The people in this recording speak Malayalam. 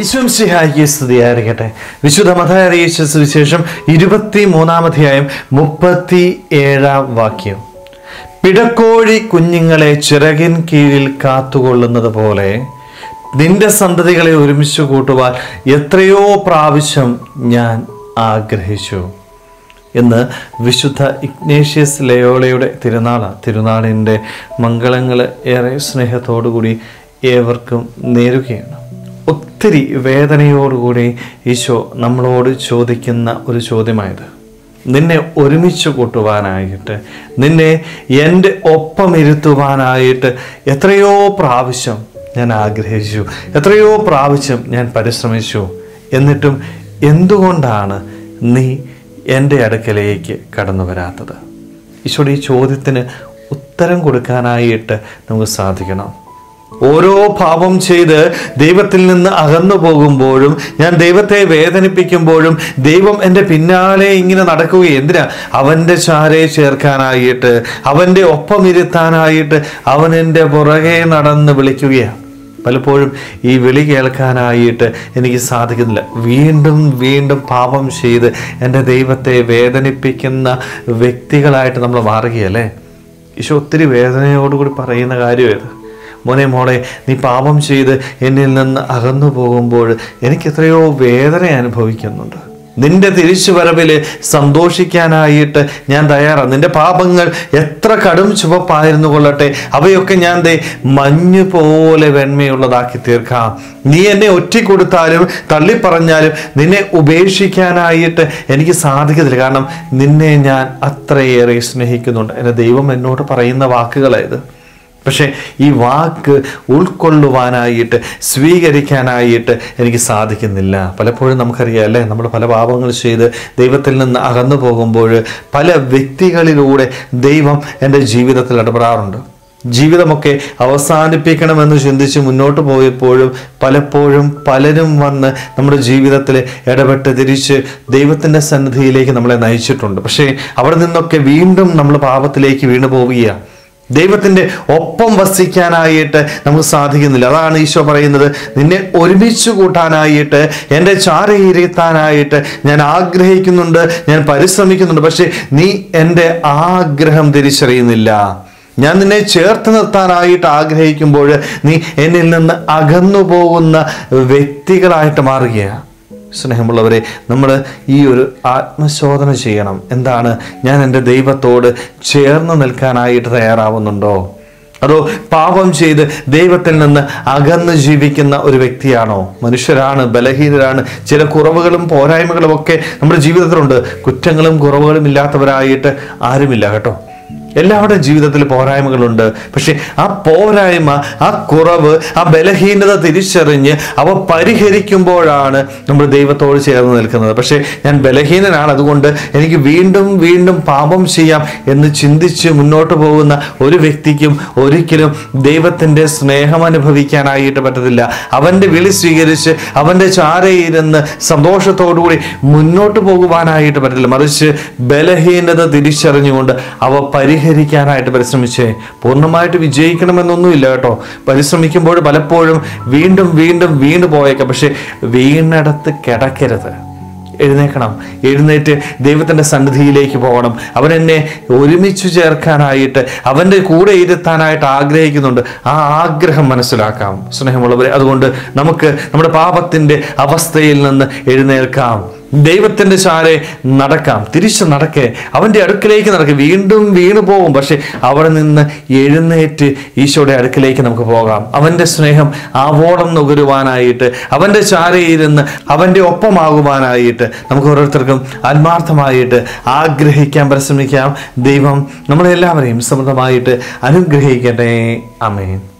ഈശ്വംസിഹായിക്ക് സ്തുതിയായിരിക്കട്ടെ വിശുദ്ധ മത അറിയിച്ച സുവിശേഷം ഇരുപത്തി മൂന്നാമധ്യായം മുപ്പത്തി ഏഴാം വാക്യം പിടക്കോഴി കുഞ്ഞുങ്ങളെ ചിറകിൻ കീഴിൽ കാത്തുകൊള്ളുന്നത് പോലെ നിന്റെ സന്തതികളെ ഒരുമിച്ച് കൂട്ടുവാൻ എത്രയോ പ്രാവശ്യം ഞാൻ ആഗ്രഹിച്ചു എന്ന് വിശുദ്ധ ഇഗ്നേഷ്യസ് ലയോളയുടെ തിരുനാള തിരുനാളിൻ്റെ മംഗളങ്ങൾ ഏറെ സ്നേഹത്തോടുകൂടി ഏവർക്കും നേരുകയാണ് ഒത്തിരി വേദനയോടുകൂടി ഈശോ നമ്മളോട് ചോദിക്കുന്ന ഒരു ചോദ്യമായത് നിന്നെ ഒരുമിച്ച് കൂട്ടുവാനായിട്ട് നിന്നെ എൻ്റെ ഒപ്പം ഇരുത്തുവാനായിട്ട് എത്രയോ പ്രാവശ്യം ഞാൻ ആഗ്രഹിച്ചു എത്രയോ പ്രാവശ്യം ഞാൻ പരിശ്രമിച്ചു എന്നിട്ടും എന്തുകൊണ്ടാണ് നീ എൻ്റെ അടുക്കലേക്ക് കടന്നു വരാത്തത് ഈശോയുടെ ഈ ചോദ്യത്തിന് ഉത്തരം കൊടുക്കാനായിട്ട് നമുക്ക് സാധിക്കണം ഓരോ പാപം ചെയ്ത് ദൈവത്തിൽ നിന്ന് അകന്നു പോകുമ്പോഴും ഞാൻ ദൈവത്തെ വേദനിപ്പിക്കുമ്പോഴും ദൈവം എൻ്റെ പിന്നാലെ ഇങ്ങനെ നടക്കുകയും എന്തിനാ അവൻ്റെ ചാരെ ചേർക്കാനായിട്ട് അവൻ്റെ ഒപ്പം ഇരുത്താനായിട്ട് അവൻ എൻ്റെ പുറകെ നടന്ന് വിളിക്കുകയാണ് പലപ്പോഴും ഈ വിളി കേൾക്കാനായിട്ട് എനിക്ക് സാധിക്കുന്നില്ല വീണ്ടും വീണ്ടും പാപം ചെയ്ത് എൻ്റെ ദൈവത്തെ വേദനിപ്പിക്കുന്ന വ്യക്തികളായിട്ട് നമ്മൾ മാറുകയല്ലേ ഈശോ ഒത്തിരി വേദനയോടുകൂടി പറയുന്ന കാര്യമേത് മോനെ മോളെ നീ പാപം ചെയ്ത് എന്നിൽ നിന്ന് അകന്നു പോകുമ്പോൾ എനിക്ക് എത്രയോ വേദന അനുഭവിക്കുന്നുണ്ട് നിന്റെ തിരിച്ചു വരവിൽ സന്തോഷിക്കാനായിട്ട് ഞാൻ തയ്യാറാണ് നിന്റെ പാപങ്ങൾ എത്ര കടും ചുവപ്പായിരുന്നു കൊള്ളട്ടെ അവയൊക്കെ ഞാൻ ദേ മഞ്ഞ് പോലെ വെണ്മയുള്ളതാക്കി തീർക്കാം നീ എന്നെ ഒറ്റിക്കൊടുത്താലും തള്ളിപ്പറഞ്ഞാലും നിന്നെ ഉപേക്ഷിക്കാനായിട്ട് എനിക്ക് സാധിക്കത്തില്ല കാരണം നിന്നെ ഞാൻ അത്രയേറെ സ്നേഹിക്കുന്നുണ്ട് എൻ്റെ ദൈവം എന്നോട് പറയുന്ന വാക്കുകളായത് പക്ഷേ ഈ വാക്ക് ഉൾക്കൊള്ളുവാനായിട്ട് സ്വീകരിക്കാനായിട്ട് എനിക്ക് സാധിക്കുന്നില്ല പലപ്പോഴും നമുക്കറിയാം അല്ലേ നമ്മൾ പല പാപങ്ങൾ ചെയ്ത് ദൈവത്തിൽ നിന്ന് അകന്നു പോകുമ്പോൾ പല വ്യക്തികളിലൂടെ ദൈവം എൻ്റെ ജീവിതത്തിൽ ഇടപെടാറുണ്ട് ജീവിതമൊക്കെ അവസാനിപ്പിക്കണമെന്ന് ചിന്തിച്ച് മുന്നോട്ട് പോയപ്പോഴും പലപ്പോഴും പലരും വന്ന് നമ്മുടെ ജീവിതത്തിൽ ഇടപെട്ട് തിരിച്ച് ദൈവത്തിൻ്റെ സന്നിധിയിലേക്ക് നമ്മളെ നയിച്ചിട്ടുണ്ട് പക്ഷേ അവിടെ നിന്നൊക്കെ വീണ്ടും നമ്മൾ പാപത്തിലേക്ക് വീണു പോവുകയാണ് ദൈവത്തിൻ്റെ ഒപ്പം വസിക്കാനായിട്ട് നമുക്ക് സാധിക്കുന്നില്ല അതാണ് ഈശോ പറയുന്നത് നിന്നെ ഒരുമിച്ച് കൂട്ടാനായിട്ട് എൻ്റെ ചാരയിരുത്താനായിട്ട് ഞാൻ ആഗ്രഹിക്കുന്നുണ്ട് ഞാൻ പരിശ്രമിക്കുന്നുണ്ട് പക്ഷേ നീ എൻ്റെ ആഗ്രഹം തിരിച്ചറിയുന്നില്ല ഞാൻ നിന്നെ ചേർത്ത് നിർത്താനായിട്ട് ആഗ്രഹിക്കുമ്പോൾ നീ എന്നിൽ നിന്ന് അകന്നു പോകുന്ന വ്യക്തികളായിട്ട് മാറുകയാണ് സ്നേഹമുള്ളവരെ നമ്മൾ ഈ ഒരു ആത്മശോധന ചെയ്യണം എന്താണ് ഞാൻ എൻ്റെ ദൈവത്തോട് ചേർന്ന് നിൽക്കാനായിട്ട് തയ്യാറാവുന്നുണ്ടോ അതോ പാപം ചെയ്ത് ദൈവത്തിൽ നിന്ന് അകന്ന് ജീവിക്കുന്ന ഒരു വ്യക്തിയാണോ മനുഷ്യരാണ് ബലഹീനരാണ് ചില കുറവുകളും പോരായ്മകളും ഒക്കെ നമ്മുടെ ജീവിതത്തിലുണ്ട് കുറ്റങ്ങളും കുറവുകളും ഇല്ലാത്തവരായിട്ട് ആരുമില്ല കേട്ടോ എല്ലാവരുടെയും ജീവിതത്തിൽ പോരായ്മകളുണ്ട് പക്ഷെ ആ പോരായ്മ ആ കുറവ് ആ ബലഹീനത തിരിച്ചറിഞ്ഞ് അവ പരിഹരിക്കുമ്പോഴാണ് നമ്മൾ ദൈവത്തോട് ചേർന്ന് നിൽക്കുന്നത് പക്ഷേ ഞാൻ ബലഹീനനാണ് അതുകൊണ്ട് എനിക്ക് വീണ്ടും വീണ്ടും പാപം ചെയ്യാം എന്ന് ചിന്തിച്ച് മുന്നോട്ട് പോകുന്ന ഒരു വ്യക്തിക്കും ഒരിക്കലും ദൈവത്തിൻ്റെ സ്നേഹം അനുഭവിക്കാനായിട്ട് പറ്റത്തില്ല അവൻ്റെ വിളി സ്വീകരിച്ച് അവൻ്റെ ചാരയിരുന്ന് സന്തോഷത്തോടുകൂടി മുന്നോട്ട് പോകുവാനായിട്ട് പറ്റത്തില്ല മറിച്ച് ബലഹീനത തിരിച്ചറിഞ്ഞുകൊണ്ട് അവ പരിഹരിക്കാനായിട്ട് പരിശ്രമിച്ചേ പൂർണ്ണമായിട്ട് വിജയിക്കണമെന്നൊന്നുമില്ല കേട്ടോ പരിശ്രമിക്കുമ്പോൾ പലപ്പോഴും വീണ്ടും വീണ്ടും വീണു പോയേക്കാം പക്ഷെ വീണിടത്ത് കിടക്കരുത് എഴുന്നേക്കണം എഴുന്നേറ്റ് ദൈവത്തിൻ്റെ സന്നിധിയിലേക്ക് പോകണം അവൻ എന്നെ ഒരുമിച്ച് ചേർക്കാനായിട്ട് അവൻ്റെ കൂടെ ഇരുത്താനായിട്ട് ആഗ്രഹിക്കുന്നുണ്ട് ആ ആഗ്രഹം മനസ്സിലാക്കാം സ്നേഹമുള്ളവരെ അതുകൊണ്ട് നമുക്ക് നമ്മുടെ പാപത്തിൻ്റെ അവസ്ഥയിൽ നിന്ന് എഴുന്നേൽക്കാം ദൈവത്തിൻ്റെ ചാരെ നടക്കാം തിരിച്ചു നടക്കേ അവൻ്റെ അടുക്കിലേക്ക് നടക്കുക വീണ്ടും വീണു പോകും പക്ഷെ അവിടെ നിന്ന് എഴുന്നേറ്റ് ഈശോയുടെ അടുക്കിലേക്ക് നമുക്ക് പോകാം അവൻ്റെ സ്നേഹം ആവോളം നുകരുവാനായിട്ട് അവൻ്റെ ചാരയിരുന്ന് അവൻ്റെ ഒപ്പമാകുവാനായിട്ട് നമുക്ക് ഓരോരുത്തർക്കും ആത്മാർത്ഥമായിട്ട് ആഗ്രഹിക്കാൻ പരിശ്രമിക്കാം ദൈവം നമ്മളെല്ലാവരെയും സമൃദ്ധമായിട്ട് അനുഗ്രഹിക്കട്ടെ അമേൻ